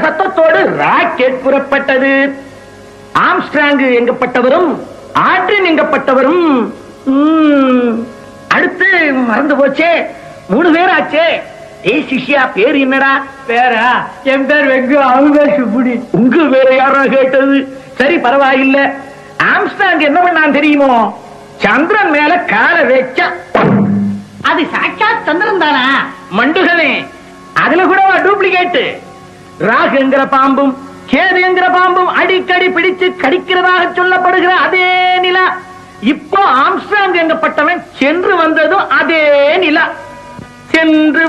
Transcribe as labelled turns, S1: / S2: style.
S1: சத்தத்தோடு ராக்கெட் புறப்பட்டது ஆம்ஸ்ட்ராங் எங்கப்பட்டவரும் ஆற்றின் எங்கப்பட்டவரும் ம், அடுத்து மறந்து போச்சே மூணு பேர் ஆச்சே ஏய் சிஷ்யா பேர் என்னடா
S2: பேரா என் பேர் வெங்கு அவங்க சுப்புடி
S1: உங்க வேற யாரா கேட்டது சரி பரவாயில்ல ஆம்ஸ்டாங் என்ன பண்ணான் தெரியுமோ சந்திரன் மேல காலை வச்சா
S2: அது சாட்சாத் சந்திரன் தானா
S1: மண்டுகளே அதுல கூட டூப்ளிகேட் ராகுங்கிற பாம்பும் கேதுங்கிற பாம்பும் அடிக்கடி பிடிச்சு கடிக்கிறதாக சொல்லப்படுகிற அதே நிலா இப்போ ஆம்ஸ்டாங் எங்கப்பட்டவன் சென்று வந்ததும் அதே நிலா சென்று